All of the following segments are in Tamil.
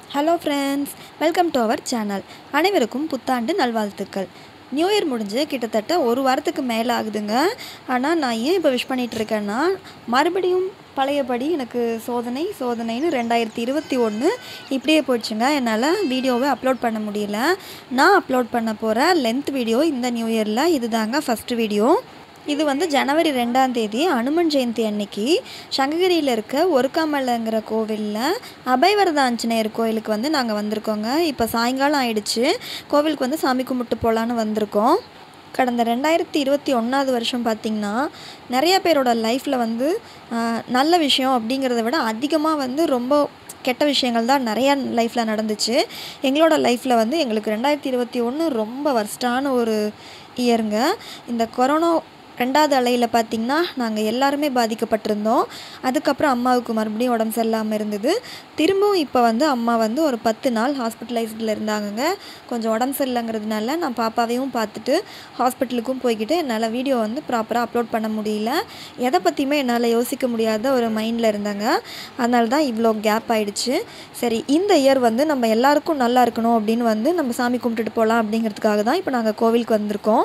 Hello friends welcome to our channel அனைவருக்கும் புத்தாண்டு நல்வாழ்த்துக்கள் நியூ இயர் முடிஞ்சு கிட்டத்தட்ட ஒரு வாரத்துக்கு மேலே ஆகுதுங்க ஆனால் நான் ஏன் இப்போ விஷ் பண்ணிகிட்டு இருக்கேன்னா மறுபடியும் பழையபடி எனக்கு சோதனை சோதனைன்னு ரெண்டாயிரத்தி இருபத்தி ஒன்று இப்படியே போயிடுச்சுங்க என்னால் வீடியோவை அப்லோட் பண்ண முடியல நான் அப்லோட் பண்ண போகிற லென்த் வீடியோ இந்த நியூ இயரில் இதுதாங்க ஃபஸ்ட்டு வீடியோ இது வந்து ஜனவரி ரெண்டாம் தேதி அனுமன் ஜெயந்தி அன்னைக்கு சங்ககிரியில் இருக்க ஒருக்காமலைங்கிற கோவிலில் அபயவரத ஆஞ்சநேயர் கோயிலுக்கு வந்து நாங்கள் வந்திருக்கோங்க இப்போ சாயங்காலம் ஆயிடுச்சு கோவிலுக்கு வந்து சாமி கும்பிட்டு போகலான்னு வந்திருக்கோம் கடந்த ரெண்டாயிரத்தி இருபத்தி ஒன்றாவது வருஷம் பார்த்திங்கன்னா நிறைய பேரோட லைஃப்பில் வந்து ஆஹ், நல்ல விஷயம் அப்படிங்கிறத விட அதிகமாக வந்து ரொம்ப கெட்ட விஷயங்கள் தான் நிறையா லைஃப்பில் நடந்துச்சு எங்களோட லைஃப்பில் வந்து எங்களுக்கு ரெண்டாயிரத்தி இருபத்தி ஒன்று ரொம்ப வர்ஸ்டான ஒரு இயருங்க இந்த கொரோனா ரெண்டாவது அலையில் பார்த்திங்கன்னா நாங்கள் எல்லாருமே பாதிக்கப்பட்டிருந்தோம் அதுக்கப்புறம் அம்மாவுக்கு மறுபடியும் உடம்பு சரியில்லாமல் இருந்தது திரும்பவும் இப்போ வந்து அம்மா வந்து ஒரு பத்து நாள் ஹாஸ்பிட்டலைஸ்டில் இருந்தாங்கங்க கொஞ்சம் உடம்பு சரியில்லைங்கிறதுனால நான் பாப்பாவையும் பார்த்துட்டு ஹாஸ்பிட்டலுக்கும் போய்கிட்டு என்னால் வீடியோ வந்து ப்ராப்பராக அப்லோட் பண்ண முடியல எதை பற்றியுமே என்னால் யோசிக்க முடியாத ஒரு மைண்டில் இருந்தேங்க அதனால தான் இவ்வளோ கேப் ஆயிடுச்சு சரி இந்த இயர் வந்து நம்ம எல்லாருக்கும் நல்லா இருக்கணும் அப்படின்னு வந்து நம்ம சாமி கும்பிட்டுட்டு போகலாம் அப்படிங்கிறதுக்காக தான் இப்போ நாங்கள் கோவிலுக்கு வந்திருக்கோம்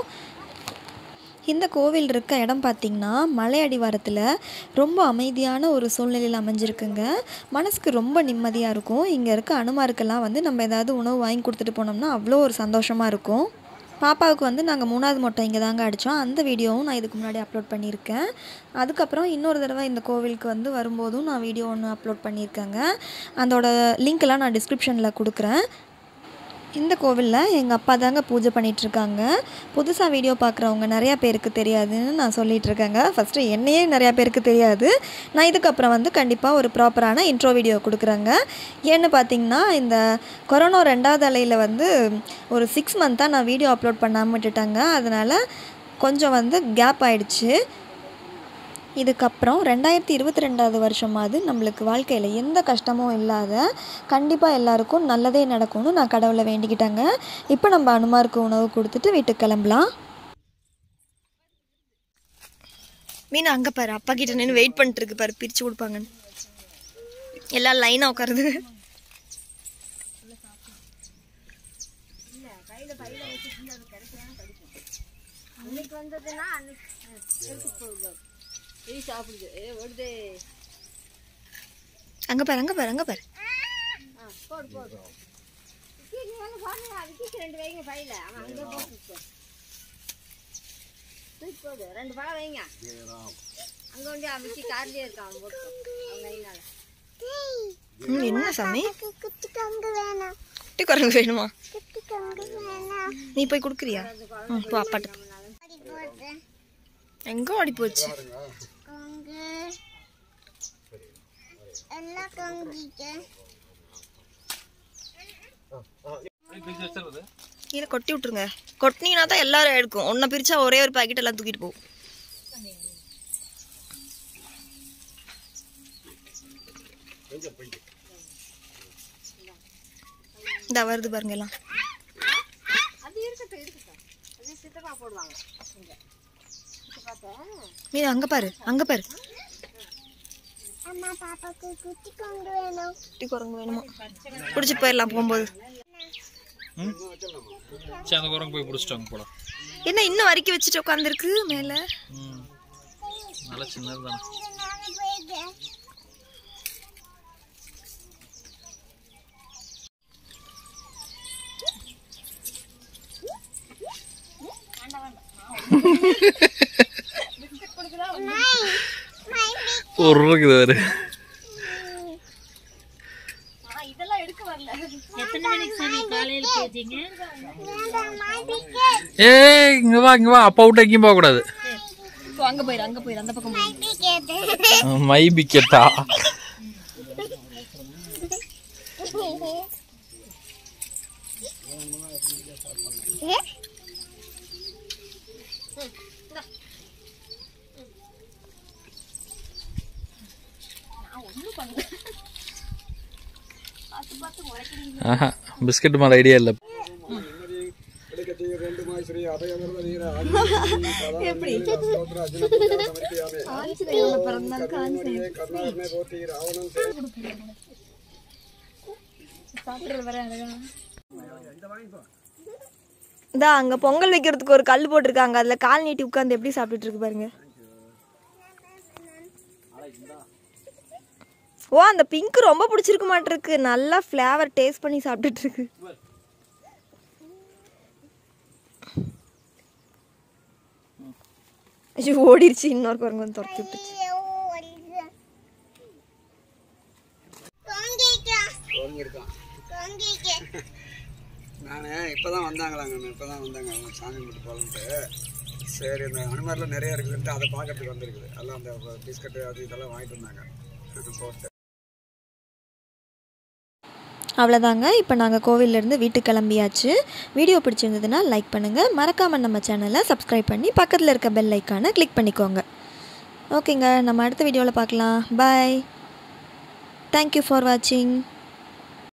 இந்த கோவில் இருக்க இடம் பார்த்திங்கன்னா மலை அடிவாரத்தில் ரொம்ப அமைதியான ஒரு சூழ்நிலையில் அமைஞ்சிருக்குங்க மனசுக்கு ரொம்ப நிம்மதியாக இருக்கும் இங்கே இருக்க அனுமாருக்கெல்லாம் வந்து நம்ம ஏதாவது உணவு வாங்கி கொடுத்துட்டு போனோம்னா அவ்வளோ ஒரு சந்தோஷமாக இருக்கும் பாப்பாவுக்கு வந்து நாங்கள் மூணாவது மொட்டை இங்கே தாங்க அடித்தோம் அந்த வீடியோவும் நான் இதுக்கு முன்னாடி அப்லோட் பண்ணியிருக்கேன் அதுக்கப்புறம் இன்னொரு தடவை இந்த கோவிலுக்கு வந்து வரும்போதும் நான் வீடியோ ஒன்று அப்லோட் பண்ணியிருக்கேங்க அதோட லிங்க்கெல்லாம் நான் டிஸ்கிரிப்ஷனில் கொடுக்குறேன் இந்த கோவிலில் எங்கள் அப்பா தாங்க பூஜை பண்ணிகிட்ருக்காங்க புதுசாக வீடியோ பார்க்குறவங்க நிறையா பேருக்கு தெரியாதுன்னு நான் சொல்லிட்டு இருக்கேங்க ஃபஸ்ட்டு என்னையே நிறையா பேருக்கு தெரியாது நான் இதுக்கப்புறம் வந்து கண்டிப்பாக ஒரு ப்ராப்பரான இன்ட்ரோ வீடியோ கொடுக்குறேங்க ஏன்னு பார்த்தீங்கன்னா இந்த கொரோனா ரெண்டாவது அலையில் வந்து ஒரு சிக்ஸ் மந்த்தாக நான் வீடியோ அப்லோட் பண்ணாமல் விட்டுட்டேங்க அதனால் கொஞ்சம் வந்து கேப் ஆயிடுச்சு இதுக்கப்புறம் ரெண்டாயிரத்தி இருபத்தி ரெண்டாவது வருஷமாவது நம்மளுக்கு வாழ்க்கையில் எந்த கஷ்டமும் இல்லாத கண்டிப்பாக எல்லாருக்கும் நல்லதே நடக்கும்னு நான் கடவுளை வேண்டிக்கிட்டேங்க இப்போ நம்ம அனுமாருக்கு உணவு கொடுத்துட்டு வீட்டுக்கு கிளம்பலாம் மீன் அங்கே பாரு அப்பா கிட்ட நின்று வெயிட் பண்ணிட்டு இருக்கு பாரு பிரித்து கொடுப்பாங்கன்னு எல்லாம் லைனாக உட்காருது அங்கே பாரு அங்கே பாரு அங்கே பாரு ரெண்டு பழம் வைங்க அங்க வந்து அமைச்சு கார்லயே இருக்கான் போட்டு அவங்க கையினால ம், என்ன சாமி குட்டி கங்கு வேணும் குட்டி குரங்கு வேணுமா குட்டி கங்கு வேணும் நீ போய் கொடுக்குறியா ம் போ அப்பாட்ட போ. அடி போட்டு எங்கே ஓடி போச்சு கங்கு எல்லாம் கங்கிட்டு கீழே கொட்டி விட்ருங்க கொட்டினீங்கன்னா தான் எல்லாரும் எடுக்கும் ஒன்றை பிரிச்சா ஒரே ஒரு பாக்கெட் எல்லாம் தூக்கிட்டு போகும் இந்த வருது பாருங்க எல்லாம் அது இருக்கட்டும் இருக்கட்டும் அது சித்தப்பா போடுவாங்க இங்க மீன் அங்கே பாரு அங்கே பாரு அம்மா பாப்பாக்கு குட்டி கங்கு வேணும் குட்டி குரங்கு வேணுமா பிடிச்சிட்டு போயிடலாம் போகும்போது சரி அந்த குரங்கு போய் பிடிச்சிட்டாங்க போல என்ன இன்னும் வரைக்கும் வச்சுட்டு உட்காந்துருக்கு மேலே ம் நல்லா சின்னது தானே ஒரு ரூபாய்க்கு இது வேறு ஏய் இங்க வா இங்க வா அப்பா விட்டு எங்கேயும் போக கூடாது அங்கே போயிரு அங்கே போயிரு அந்த பக்கம் போயிரு மை பிக்கெட்டா ஆஹா பிஸ்கட் மேல ஐடியா இல்லை எப்படி பிறந்தாலும் சாப்பிட்றது வர இதா அங்கே பொங்கல் வைக்கிறதுக்கு ஒரு கல் போட்டிருக்காங்க அதில் கால் நீட்டி உட்காந்து எப்படி சாப்பிட்டுட்டு இருக்கு பாருங்க ஓ அந்த பிங்க் ரொம்ப பிடிச்சிருக்க மாட்டிருக்கு நல்லா ஃப்ளேவர் டேஸ்ட் பண்ணி சாப்பிட்டுட்டு இருக்கு ஐயோ ஓடிடுச்சு இன்னொரு குரங்கு வந்து துரத்தி விட்டுச்சு இருக்கான் நான் இப்போ தான் வந்தாங்களாங்க இப்போ தான் வந்தாங்க அவங்க சாமி கும்பிட்டு போகலன்ட்டு சரி இந்த அனுமாரில் நிறைய இருக்குதுன்ட்டு அதை பார்க்கறதுக்கு வந்திருக்குது எல்லாம் அந்த பிஸ்கட்டு அது இதெல்லாம் வாங்கிட்டு வந்தாங்க போட்டு அவ்வளோதாங்க இப்போ நாங்கள் கோவிலேருந்து வீட்டுக்கு கிளம்பியாச்சு வீடியோ பிடிச்சிருந்ததுன்னா லைக் பண்ணுங்கள் மறக்காமல் நம்ம சேனலை சப்ஸ்கிரைப் பண்ணி பக்கத்தில் இருக்க பெல் ஐக்கானை கிளிக் பண்ணிக்கோங்க ஓகேங்க நம்ம அடுத்த வீடியோவில் பார்க்கலாம் பாய் தேங்க்யூ ஃபார் வாட்சிங்